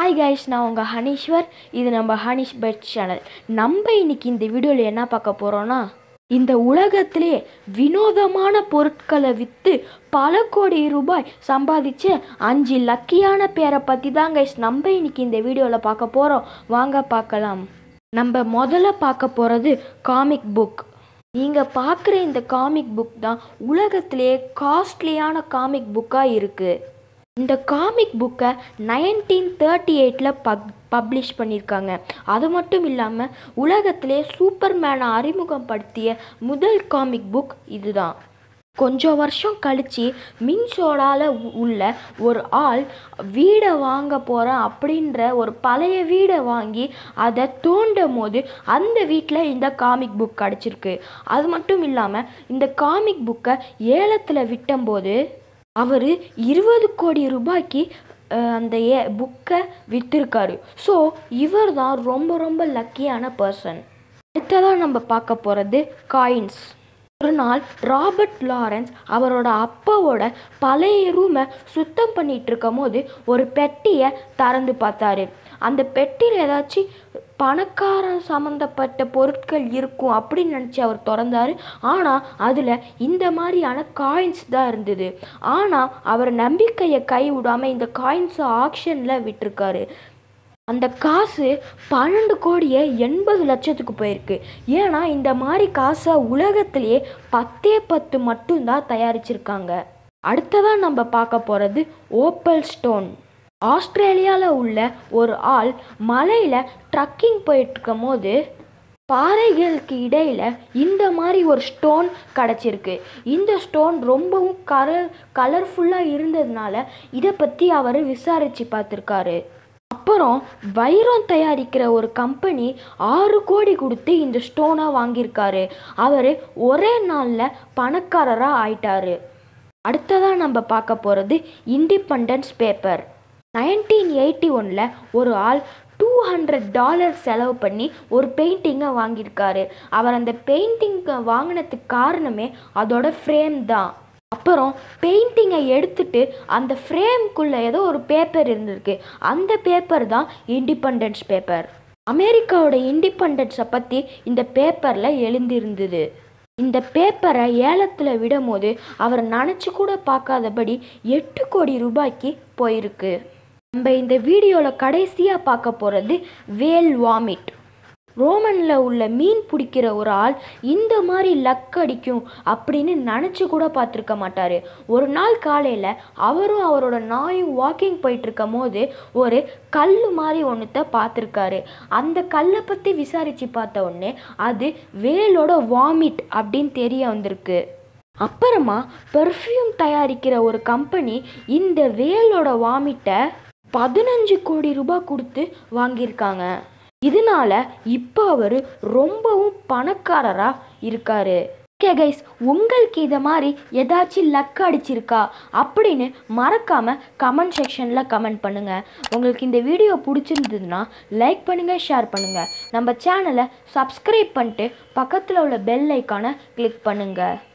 hi guys நான் உங்கள் ஹனீஸ்வர் இது நம்ம ஹனீஷ் பெட் சேனல் நம்ம இன்னைக்கு இந்த வீடியோவில் என்ன பார்க்க போகிறோன்னா இந்த உலகத்திலே வினோதமான பொருட்களை விற்று பல கோடி ரூபாய் சம்பாதிச்ச அஞ்சு லக்கியான பேரை பற்றி தான் கைஸ் நம்ம இன்னைக்கு இந்த வீடியோவில் பார்க்க போகிறோம் வாங்க பார்க்கலாம் நம்ம முதல்ல பார்க்க போகிறது காமிக் புக் நீங்கள் பார்க்குற இந்த காமிக் புக் தான் உலகத்திலே காஸ்ட்லியான காமிக் புக்காக இருக்குது இந்த காமிக் புக்கை நைன்டீன் தேர்ட்டி எயிட்டில் பப் பப்ளிஷ் பண்ணியிருக்காங்க அது மட்டும் இல்லாமல் உலகத்திலே சூப்பர்மேனை அறிமுகப்படுத்திய முதல் காமிக் புக் இதுதான் கொஞ்சம் வருஷம் கழித்து மின்சோடால உ- உள்ள ஒரு ஆள் வீடை வாங்க போகிறேன் அப்படின்ற ஒரு பழைய வீடை வாங்கி அதை தோண்டும் போது அந்த வீட்டில் இந்த காமிக் புக் கிடச்சிருக்கு அது மட்டும் இல்லாமல் இந்த காமிக் புக்கை ஏலத்தில் விட்டம்போது அவர் இருபது கோடி ரூபாய்க்கு அஹ், அந்த ஏ புக்கை விற்றுருக்காரு ஸோ இவர் தான் ரொம்ப ரொம்ப லக்கியான பர்சன் அடுத்ததாக நம்ம பார்க்க போகிறது காயின்ஸ் ஒரு நாள் ராபர்ட் லாரன்ஸ் அவரோட அப்பாவோட பழைய ரூமை சுத்தம் பண்ணிட்டு இருக்கும் போது ஒரு பெட்டியை திறந்து பார்த்தாரு அந்த பெட்டியில் ஏதாச்சும் பணக்காரன் சம்மந்தப்பட்ட பொருட்கள் இருக்கும் அப்படின்னு நினச்சி அவர் திறந்தாரு ஆனால் அதில் இந்த மாதிரியான காயின்ஸ் தான் இருந்தது ஆனால் அவர் நம்பிக்கையை கை விடாமல் இந்த காயின்ஸை ஆக்ஷனில் விட்டிருக்காரு அந்த காசு பன்னெண்டு கோடியே எண்பது லட்சத்துக்கு போயிருக்கு ஏன்னா இந்த மாதிரி காசை உலகத்திலேயே பத்தே பத்து மட்டும்தான் தயாரிச்சிருக்காங்க அடுத்ததாக நம்ம பார்க்க போகிறது ஓப்பல் ஸ்டோன் ஆஸ்திரேலியாவில் உள்ள ஒரு ஆள் மலையில் ட்ரக்கிங் போயிட்டுருக்கும் போது பாறைகளுக்கு இடையில் இந்த மாதிரி ஒரு ஸ்டோன் கிடச்சிருக்கு இந்த ஸ்டோன் ரொம்பவும் கலர் கலர்ஃபுல்லாக இருந்ததுனால இதை பற்றி அவர் விசாரித்து பார்த்துருக்காரு அப்புறம் வைரம் தயாரிக்கிற ஒரு கம்பெனி ஆறு கோடி கொடுத்து இந்த ஸ்டோனை வாங்கியிருக்காரு அவர் ஒரே நாளில் பணக்காரராக ஆயிட்டாரு அடுத்ததாக நம்ம பார்க்க போகிறது இண்டிபெண்டன்ஸ் பேப்பர் நைன்டீன் எயிட்டி ஒனில் ஒரு ஆள் டூ ஹண்ட்ரட் டாலர் செலவு பண்ணி ஒரு பெயிண்டிங்கை வாங்கியிருக்காரு அவர் அந்த பெயிண்டிங்கை வாங்கினதுக்கு காரணமே அதோட ஃப்ரேம் தான் அப்புறம் பெயிண்டிங்கை எடுத்துட்டு அந்த ஃப்ரேம்குள்ளே ஏதோ ஒரு பேப்பர் இருந்திருக்கு அந்த பேப்பர் தான் இண்டிபெண்டன்ஸ் பேப்பர் அமெரிக்காவோட இண்டிபெண்டன்ஸை பற்றி இந்த பேப்பரில் எழுந்திருந்தது இந்த பேப்பரை ஏலத்தில் விடும்போது அவர் நினச்சி கூட பார்க்காதபடி எட்டு கோடி ரூபாய்க்கு போயிருக்கு நம்ம இந்த வீடியோவில் கடைசியாக பார்க்க போகிறது வேல் வாமிட் ரோமனில் உள்ள மீன் பிடிக்கிற ஒரு ஆள் இந்த மாதிரி லக் அடிக்கும் அப்படின்னு நினச்சி கூட பார்த்துருக்க மாட்டார் ஒரு நாள் காலையில் அவரும் அவரோட நாயும் வாக்கிங் போயிட்டு இருக்கும் போது ஒரு கல் மாதிரி ஒன்றுத்த பார்த்துருக்காரு அந்த கல்லை பற்றி விசாரித்து பார்த்த உடனே அது வேலோட வாமிட் அப்படின்னு தெரிய வந்திருக்கு அப்புறமா பெர்ஃப்யூம் தயாரிக்கிற ஒரு கம்பெனி இந்த வேலோட வாமிட்டை பதினஞ்சு கோடி ரூபாய் கொடுத்து வாங்கியிருக்காங்க இதனால இப்போ அவர் ரொம்பவும் பணக்காரராக இருக்காரு ஓகே கைஸ் உங்களுக்கு இதை மாதிரி ஏதாச்சும் லக் அடிச்சிருக்கா அப்படின்னு மறக்காம கமெண்ட் செக்ஷனில் கமெண்ட் பண்ணுங்க உங்களுக்கு இந்த வீடியோ பிடிச்சிருந்ததுன்னா லைக் பண்ணுங்க ஷேர் பண்ணுங்க நம்ம சேனலை சப்ஸ்கிரைப் பண்ணிட்டு பக்கத்தில் உள்ள பெல் ஐக்கானை கிளிக் பண்ணுங்க